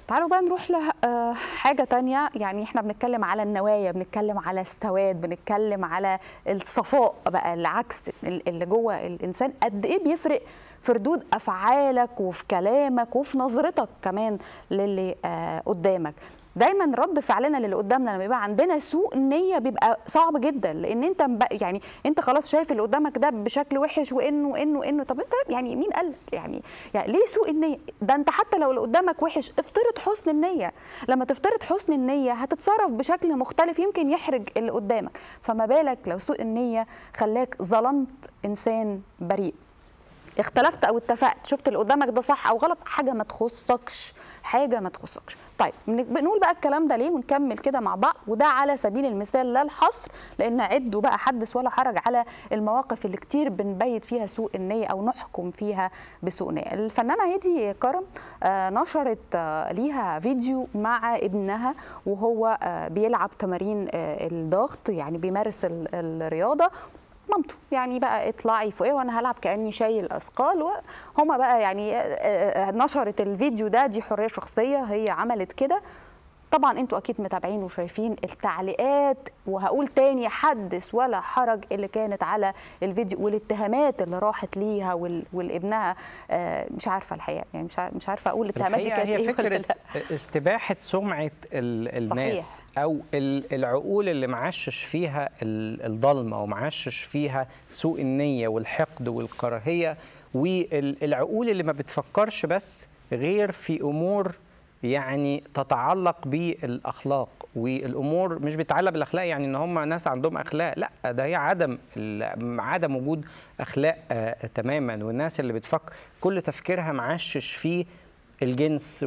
تعالوا بقى نروح لحاجة تانية يعني احنا بنتكلم على النوايا بنتكلم على السواد بنتكلم على الصفاء بقى العكس اللي جوه الإنسان قد إيه بيفرق في ردود أفعالك وفي كلامك وفي نظرتك كمان للي آه قدامك دايما رد فعلنا للي قدامنا لما يبقى عندنا سوء نيه بيبقى صعب جدا لان انت يعني انت خلاص شايف اللي قدامك ده بشكل وحش وانه وانه وانه طب انت يعني مين قال لك يعني يعني ليه سوء النيه ده انت حتى لو اللي قدامك وحش افترض حسن النيه لما تفترض حسن النيه هتتصرف بشكل مختلف يمكن يحرج اللي قدامك فما بالك لو سوء النيه خلاك ظلمت انسان بريء اختلفت او اتفقت شفت اللي قدامك ده صح او غلط حاجه ما تخصكش حاجه ما تخصكش طيب بنقول بقى الكلام ده ليه ونكمل كده مع بعض وده على سبيل المثال لا الحصر لان عدوا بقى حدث ولا حرج على المواقف اللي كتير بنبيت فيها سوء النيه او نحكم فيها بسوء نيه الفنانه هدي كرم آه نشرت آه ليها فيديو مع ابنها وهو آه بيلعب تمارين آه الضغط يعني بيمارس الرياضه مامته يعني بقى اطلعي فوقيه وانا هلعب كاني شايل اثقال وهما بقى يعني نشرت الفيديو ده دي حريه شخصيه هي عملت كده طبعا انتوا اكيد متابعين وشايفين التعليقات وهقول تاني حدث ولا حرج اللي كانت على الفيديو والاتهامات اللي راحت ليها والابنها مش عارفه الحقيقه يعني مش مش عارفه اقول الاتهامات دي كانت هي ايه فكره استباحه سمعه الناس صحيح. او العقول اللي معشش فيها الضلمه ومعشش فيها سوء النيه والحقد والكراهيه والعقول اللي ما بتفكرش بس غير في امور يعني تتعلق بالاخلاق والامور مش بتتعلق بالاخلاق يعني ان هم ناس عندهم اخلاق لا ده هي عدم عدم وجود اخلاق آه تماما والناس اللي بتفكر كل تفكيرها معشش فيه الجنس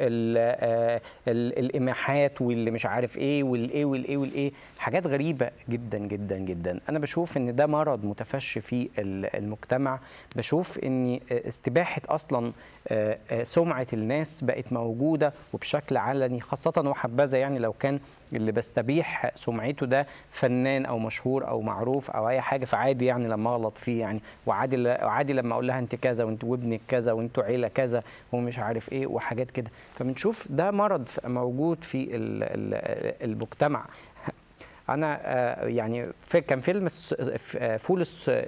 والإماحات واللي مش عارف ايه والايه والايه والايه حاجات غريبه جدا جدا جدا انا بشوف ان ده مرض متفشي في المجتمع بشوف ان استباحه اصلا سمعه الناس بقت موجوده وبشكل علني خاصه وحبذا يعني لو كان اللي بستبيح سمعته ده فنان او مشهور او معروف او اي حاجه فعادي يعني لما اغلط فيه يعني وعادي وعادي لما اقول لها انت كذا وانت وابنك كذا وانتوا عيله كذا ومش عارف ايه وحاجات كده فبنشوف ده مرض موجود في المجتمع انا يعني في كان فيلم فول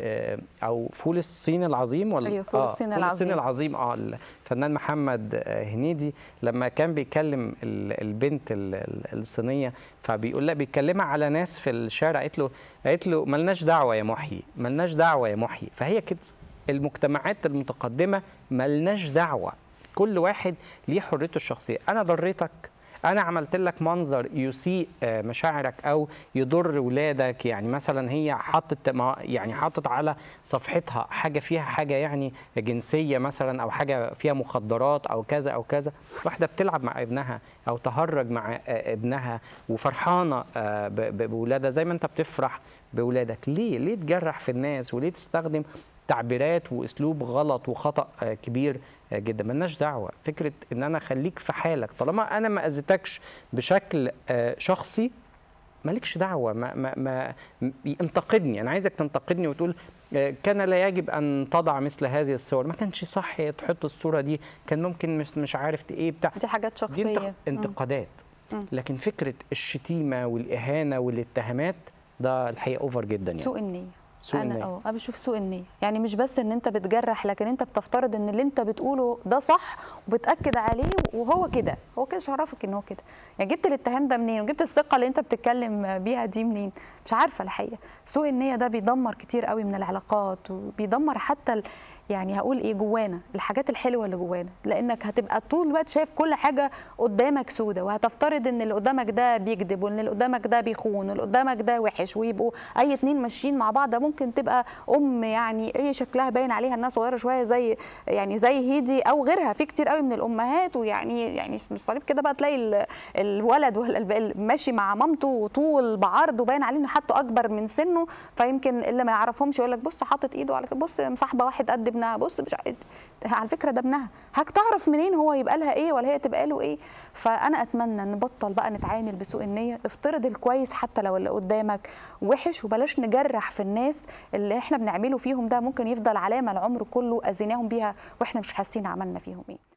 او فول الصين العظيم ولا ايوه فول الصين العظيم الصين العظيم اه الفنان محمد هنيدي لما كان بيكلم البنت الصينيه فبيقول لها بيتكلمها على ناس في الشارع قالت له قالت له ملناش دعوه يا محيي ملناش دعوه يا محيي فهي كده المجتمعات المتقدمه ملناش دعوه كل واحد ليه حريته الشخصيه انا ضريتك انا عملت لك منظر يسيء مشاعرك او يضر ولادك يعني مثلا هي حطت يعني حطت على صفحتها حاجه فيها حاجه يعني جنسيه مثلا او حاجه فيها مخدرات او كذا او كذا واحده بتلعب مع ابنها او تهرج مع ابنها وفرحانه بولادها زي ما انت بتفرح بولادك ليه ليه تجرح في الناس وليه تستخدم تعبيرات واسلوب غلط وخطا كبير جدا ملناش دعوه فكره ان انا خليك في حالك طالما انا ما اذيتكش بشكل شخصي مالكش دعوه ما ما ما انتقدني انا عايزك تنتقدني وتقول كان لا يجب ان تضع مثل هذه الصور ما كانش صح تحط الصوره دي كان ممكن مش مش عارف ايه بتاع دي حاجات شخصيه دي انتقادات م. لكن فكره الشتيمه والاهانه والاتهامات ده الحقيقه اوفر جدا يعني سوء النيه سوء انا النية. اه انا بشوف سوء النيه يعني مش بس ان انت بتجرح لكن انت بتفترض ان اللي انت بتقوله ده صح وبتاكد عليه وهو كده هو كده مش عرفك ان هو كده يعني جبت الاتهام ده منين وجبت الثقه اللي انت بتتكلم بيها دي منين مش عارفه الحقيقه سوء النيه ده بيدمر كتير قوي من العلاقات وبيدمر حتى ال... يعني هقول ايه جوانا الحاجات الحلوه اللي جوانا لانك هتبقى طول الوقت شايف كل حاجه قدامك سودة وهتفترض ان اللي قدامك ده بيكذب وان اللي قدامك ده بيخون واللي قدامك ده وحش ويبقوا اي اتنين ماشيين مع بعض ده ممكن تبقى ام يعني ايه شكلها باين عليها انها صغيره شويه زي يعني زي هيدي او غيرها في كتير قوي من الامهات ويعني يعني مش صليب كده بقى تلاقي الولد ولا ماشي مع مامته طول بعرض وباين عليه انه حتى اكبر من سنه فيمكن اللي ما يعرفهمش يقول لك بص حاطط ايده على بص مصاحبه واحد قد ابنها بص مش على فكره ده ابنها هتعرف منين هو يبقى لها ايه ولا هي تبقى له ايه فانا اتمنى نبطل بقى نتعامل بسوء النيه افترض الكويس حتى لو اللي قدامك وحش وبلاش نجرح في الناس اللي احنا بنعمله فيهم ده ممكن يفضل علامه العمر كله اذيناهم بيها واحنا مش حاسين عملنا فيهم ايه